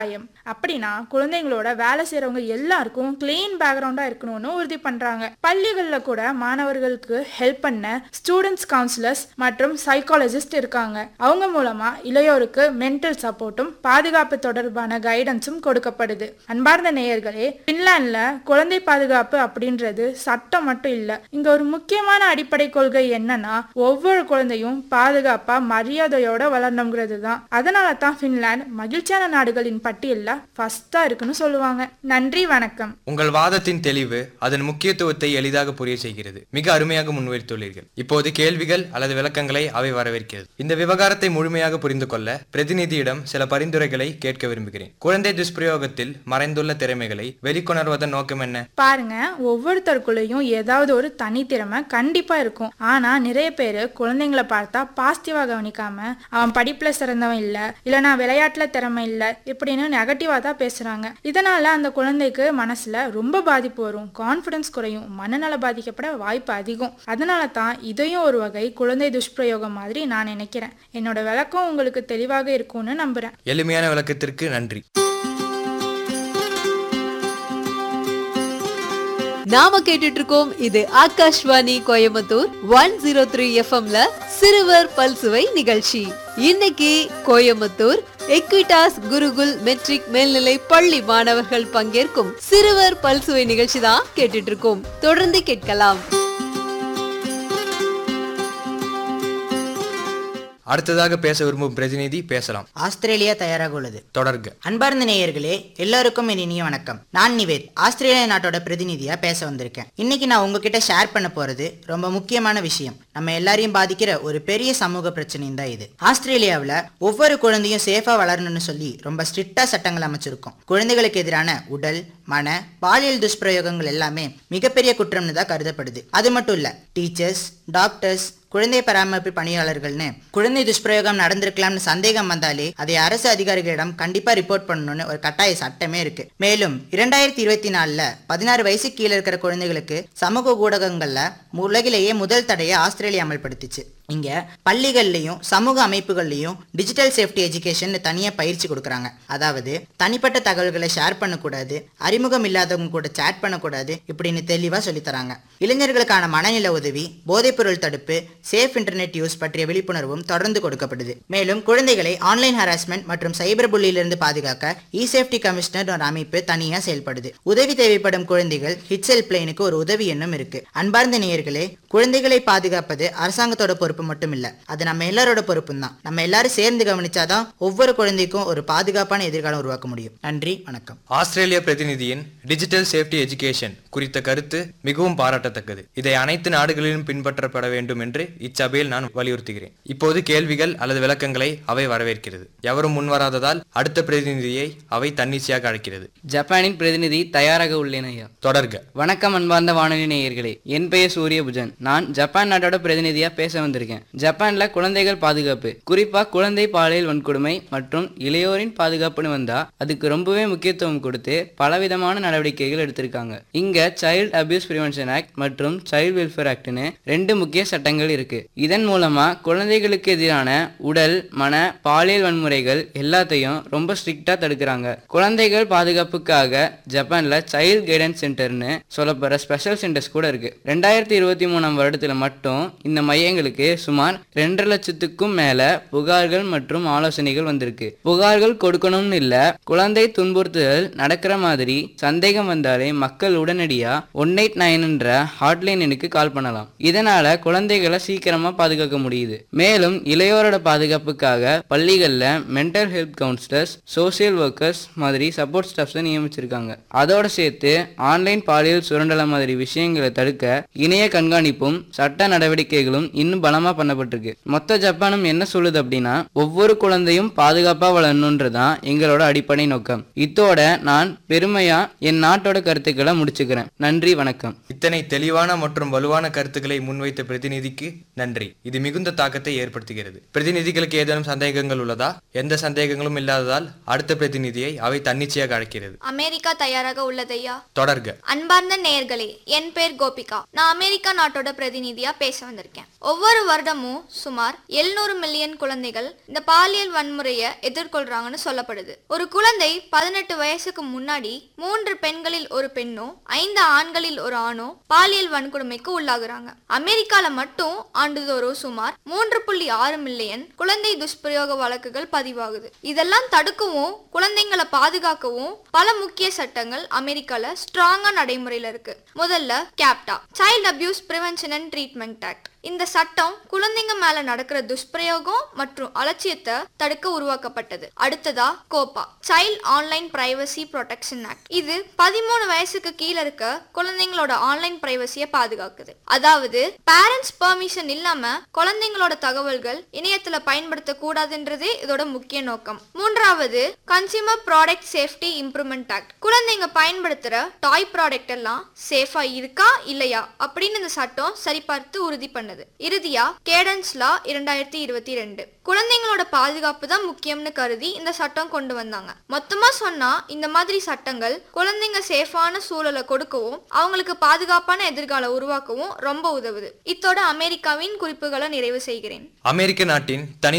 கட்டாயம் அப்படின்னா குழந்தைங்களோட வேலை செய்றவங்க எல்லாருக்கும் கிளீன் பேக்ரவுண்டா இருக்கணும்னு உறுதி பண்றாங்க பள்ளிகள்ல கூட மாணவர்களுக்கு ஹெல்ப் பண்ண ஸ்டூடெண்ட்ஸ் கவுன்சிலர்ஸ் மற்றும் சைக்காலஜிஸ்ட் இருக்காங்க அவங்க மூலமா இளையோருக்கு மென்டல் சப்போர்ட்டும் பாதுகாப்பு தொடர்பான கைடன்ஸும் கொடுக்கப்படுது அன்பார்ந்த நேயர்களே பின்லாந்துல குழந்தை பாதுகாப்பு அப்படின்றது சட்டம் மட்டும் இல்ல இங்க ஒரு முக்கியமான அடிப்படை கொள்கை என்னன்னா ஒவ்வொரு குழந்தையும் பாதுகாப்பா மரியாதையோட வளரணுங்கிறது தான் அதனால தான் பின்லாந்து மகிழ்ச்சியான நாடுகளின் பட்டியல்ல ஃபர்ஸ்டா இருக்குன்னு சொல்லுவாங்க நன்றி வணக்கம் உங்கள் வாதத்தின் தெளிவு அதன் முக்கியத்துவத்தை எளிதாக புரிய செய்கிறது மிக அருமையாக முன்வைத்துள்ளீர்கள் இப்போது கேள்விகள் அல்லது விளக்கங்களை அவை வரவேற்கிறது இந்த விவகாரத்தை முழுமையாக புரிந்து கொள்ள பிரதிநிதியிடம் சில பரிந்துரைகளை கேட்க விரும்புகிறேன் குழந்தை துஷ்பிரயோகத்தில் மறைந்துள்ள திறமைகளை வெளிக்கொணர்வதன் நோக்கம் என்ன பாருங்க ஒவ்வொருத்தருக்குள்ளேயும் ஏதாவது ஒரு தனித்திறமை கண்டிப்பா இருக்கும் ஆனா நிறைய பேர் குழந்தைங்களை பார்த்தா பாசிட்டிவா கவனிக்காம அவன் படிப்புல சிறந்தவன் இல்ல இல்லனா விளையாட்டுல திறமை இல்ல இப்படின்னு நெகட்டிவா தான் பேசுறாங்க இதனால அந்த குழந்தைக்கு மனசுல ரொம்ப பாதிப்பு வரும் கான்ஃபிடன்ஸ் குறையும் மனநல பாதிக்கப்பட வாய்ப்பு அதிகம் அதனால தான் இதையும் ஒரு வகை குழந்தை துஷ்பிரயோகம் மாதிரி நான் நினைக்கிறேன் என்னோட விளக்கம் உங்களுக்கு தெளிவாக இருக்கும்னு நம்புறேன் எளிமையான விளக்கத்திற்கு நன்றி நாம கேட்டுட்டு இருக்கோம் இது Akashvani Coimbatore one zero three எஃப்எம்ல சிறுவர் பல்சுவை நிகழ்ச்சி இன்னைக்கு கோயம்புத்தூர் எக்விடாஸ் குருகுல் மெட்ரிக் மேல்நிலை பள்ளி மாணவர்கள் பங்கேற்கும் சிறுவர் பல்சுவை நிகழ்ச்சி தான் கேட்டுட்டு இருக்கோம் தொடர்ந்து கேட்கலாம் அடுத்ததாக பேச விரும்பும் பிரதிநிதி பேசலாம் ஆஸ்திரேலியா தயாராக உள்ளது தொடர்க அன்பார்ந்த நேயர்களே எல்லாருக்கும் என் இனிய வணக்கம் நான் நிவேத் ஆஸ்திரேலியா நாட்டோட பிரதிநிதியா பேச வந்திருக்கேன் இன்னைக்கு நான் உங்ககிட்ட ஷேர் பண்ண போறது ரொம்ப முக்கியமான விஷயம் நம்ம எல்லாரையும் பாதிக்கிற ஒரு பெரிய சமூக பிரச்சனையும் தான் இது ஆஸ்திரேலியாவில் ஒவ்வொரு குழந்தையும் சேஃபா வளரணும்னு சொல்லி ரொம்ப ஸ்ட்ரிக்டா சட்டங்கள் அமைச்சிருக்கோம் குழந்தைகளுக்கு எதிரான உடல் மன பாலியல் துஷ்பிரயோகங்கள் எல்லாமே மிகப்பெரிய குற்றம்னு தான் கருதப்படுது அது மட்டும் இல்ல டீச்சர்ஸ் டாக்டர்ஸ் குழந்தை பராமரிப்பு பணியாளர்கள்னு குழந்தை துஷ்பிரயோகம் நடந்திருக்கலாம்னு சந்தேகம் வந்தாலே அதை அரசு அதிகாரிகளிடம் கண்டிப்பா ரிப்போர்ட் பண்ணணும்னு ஒரு கட்டாய சட்டமே இருக்கு மேலும் இரண்டாயிரத்தி இருபத்தி நாலுல பதினாறு வயசு கீழே இருக்கிற குழந்தைகளுக்கு சமூக ஊடகங்கள்ல உலகிலேயே முதல் தடையை ஆஸ்திரேலியா அமல்படுத்திச்சு இங்க பள்ளிகள்லயும் சமூக அமைப்புகள்லயும் டிஜிட்டல் சேஃப்டி எஜுகேஷன் தனியா பயிற்சி கொடுக்குறாங்க அதாவது தனிப்பட்ட தகவல்களை ஷேர் பண்ணக்கூடாது அறிமுகம் இல்லாதவங்க கூட சேட் பண்ணக்கூடாது இப்படின்னு தெளிவா சொல்லித் தராங்க இளைஞர்களுக்கான மனநில உதவி போதைப்பொருள் தடுப்பு சேஃப் இன்டர்நெட் யூஸ் பற்றிய விழிப்புணர்வும் தொடர்ந்து கொடுக்கப்படுது மேலும் குழந்தைகளை ஆன்லைன் ஹராஸ்மெண்ட் மற்றும் சைபர் புள்ளியிலிருந்து பாதுகாக்க இ சேஃப்டி கமிஷனர் ஒரு அமைப்பு தனியா செயல்படுது உதவி தேவைப்படும் குழந்தைகள் ஹிட்ஸ் ஹெல்ப் லைனுக்கு ஒரு உதவி எண்ணும் இருக்கு அன்பார்ந்த நேயர்களே குழந்தைகளை பாதுகாப்பது அரசாங்கத்தோட பொறுப்பு மட்டும் இல்ல அது நம்ம எல்லாரோட பொறுப்பும் தான் நம்ம எல்லாரும் சேர்ந்து கவனிச்சாதான் ஒவ்வொரு குழந்தைக்கும் ஒரு பாதுகாப்பான எதிர்காலம் உருவாக்க முடியும் நன்றி வணக்கம் ஆஸ்திரேலிய பிரதிநிதியின் டிஜிட்டல் சேஃப்டி எஜுகேஷன் குறித்த கருத்து மிகவும் பாராட்டத்தக்கது இதை அனைத்து நாடுகளிலும் பின்பற்றப்பட வேண்டும் என்று இச்சபையில் நான் வலியுறுத்துகிறேன் இப்போது கேள்விகள் அல்லது விளக்கங்களை அவை வரவேற்கிறது எவரும் முன்வராததால் அடுத்த பிரதிநிதியை அவை தன்னிச்சையாக அழைக்கிறது ஜப்பானின் பிரதிநிதி தயாராக உள்ளேன் ஐயா தொடர்க வணக்கம் அன்பார்ந்த வானொலி நேயர்களே என் பெயர் சூரியபுஜன் நான் ஜப்பான் நாட்டோட பிரதிநிதியா பேச வந்திருக்கேன் ஜப்பான்ல குழந்தைகள் பாதுகாப்பு குறிப்பா குழந்தை பாலியல் வன்கொடுமை மற்றும் இளையோரின் பாதுகாப்புன்னு வந்தா அதுக்கு ரொம்பவே முக்கியத்துவம் கொடுத்து பலவிதமான நடவடிக்கைகள் எடுத்திருக்காங்க இங்க சைல்ட் அபியூஸ் பிரிவென்ஷன் ஆக்ட் மற்றும் சைல்ட் வெல்ஃபேர் ஆக்ட்னு ரெண்டு முக்கிய சட்டங்கள் இருக்கு இதன் மூலமா குழந்தைகளுக்கு எதிரான உடல் மன பாலியல் வன்முறைகள் எல்லாத்தையும் ரொம்ப ஸ்ட்ரிக்டா தடுக்கிறாங்க குழந்தைகள் பாதுகாப்புக்காக ஜப்பான்ல சைல்ட் கைடன்ஸ் சென்டர்னு சொல்லப்படுற ஸ்பெஷல் சென்டர்ஸ் கூட இருக்கு ரெண்டாயிரத்தி இருபத்தி மூணாம் வருடத்துல மட்டும் இந்த மையங்களுக்கு சுமார் ரெண்டரை லட்சத்துக்கும் மேல புகார்கள் மற்றும் ஆலோசனைகள் வந்திருக்கு புகார்கள் கொடுக்கணும்னு இல்ல குழந்தை துன்புறுத்துதல் நடக்கிற மாதிரி சந்தேகம் வந்தாலே மக்கள் உடனடியா ஒன் எயிட் நைன்ன்ற ஹாட்லைன் எனக்கு கால் பண்ணலாம் இதனால குழந்தைகளை சீக்கிரமா பாதுகாக்க முடியுது மேலும் இளையோரோட பாதுகாப்புக்காக பள்ளிகள்ல mental health counsellors social workers மாதிரி சப்போர்ட் ஸ்டாஃப்ஸை நியமிச்சிருக்காங்க அதோட சேர்த்து ஆன்லைன் பாலியல் சுரண்டல மாதிரி விஷயங்களை தடுக்க இணைய கண்காணிப்பும் சட்ட நடவடிக்கைகளும் இன்னும் பலமா பண்ணப்பட்டிருக்கு மொத்த ஜப்பானும் என்ன சொல்லுது அப்படின்னா ஒவ்வொரு குழந்தையும் பாதுகாப்பா வளரணுன்றதான் எங்களோட அடிப்படை நோக்கம் இத்தோட நான் பெருமையா என் நாட்டோட கருத்துக்களை முடிச்சுக்கிறேன் நன்றி வணக்கம் இத்தனை தெளிவான மற்றும் வலுவான கருத்துக்களை முன்வைத்த பிரதிநிதிக்கு நன்றி இது மிகுந்த தாக்கத்தை ஏற்படுத்துகிறது பிரதிநிதிகளுக்கு ஏதேனும் சந்தேகங்கள் உள்ளதா எந்த சந்தேகங்களும் இல்லாததால் அடுத்த பிரதிநிதியை அவை தன்னிச்சையாக அழைக்கிறது அமெரிக்கா தயாராக உள்ளதையா தொடர்க அன்பார்ந்த நேயர்களே என் பேர் கோபிகா நான் அமெரிக்கா நாட்டோட பிரதிநிதியா பேச வந்திருக்கேன் ஒவ்வொரு வருடமும் சுமார் 700 மில்லியன் குழந்தைகள் இந்த பாலியல் வன்முறையை எதிர்கொள்றாங்கன்னு சொல்லப்படுது ஒரு குழந்தை பதினெட்டு வயசுக்கு முன்னாடி மூன்று பெண்களில் ஒரு பெண்ணோ ஐந்து ஆண்களில் ஒரு ஆணோ பாலியல் வன்கொடுமைக்கு உள்ளாகுறாங்க அமெரிக்கால மட்டும் ஆண்டுதோறும் சுமார் மூன்று புள்ளி ஆறு மில்லியன் குழந்தை துஷ்பிரயோக வழக்குகள் பதிவாகுது இதெல்லாம் தடுக்கவும் குழந்தைங்களை பாதுகாக்கவும் பல முக்கிய சட்டங்கள் அமெரிக்கால ஸ்ட்ராங்கா நடைமுறையில இருக்கு முதல்ல CAPTA child abuse prevention and treatment act இந்த சட்டம் குழந்தைங்க மேல நடக்கிற துஷ்பிரயோகம் மற்றும் அலட்சியத்தை தடுக்க உருவாக்கப்பட்டது அடுத்ததா COPPA child online privacy protection act இது பதிமூணு வயசுக்கு கீழே இருக்க குழந்தைங்களோட ஆன்லைன் பிரைவசியை பாதுகாக்குது அதாவது பேரண்ட்ஸ் பெர்மிஷன் இல்லாம குழந்தைங்களோட தகவல்கள் இணையத்துல பயன்படுத்த கூடாதுன்றதே இதோட முக்கிய நோக்கம் மூன்றாவது consumer product safety improvement act குழந்தைங்க பயன்படுத்துற டாய் ப்ராடக்ட் எல்லாம் சேஃபா இருக்கா இல்லையா அப்படின்னு இந்த சட்டம் சரிபார்த்து உறுதி பண்ணுது இறுதியா கேடன்ஸ் லா இரண்டாயிரத்தி இருபத்தி ரெண்டு குழந்தைங்களோட பாதுகாப்பு தான் முக்கியம்னு கருதி இந்த சட்டம் கொண்டு வந்தாங்க மொத்தமா சொன்னா இந்த மாதிரி சட்டங்கள் குழந்தைங்க சேஃபான சூழலை கொடுக்கவும் அவங்களுக்கு பாதுகாப்பான எதிர்காலம் உருவாக்கவும் ரொம்ப உதவுது இத்தோட அமெரிக்காவின் குறிப்புகளை நிறைவு செய்கிறேன் அமெரிக்க நாட்டின் தனி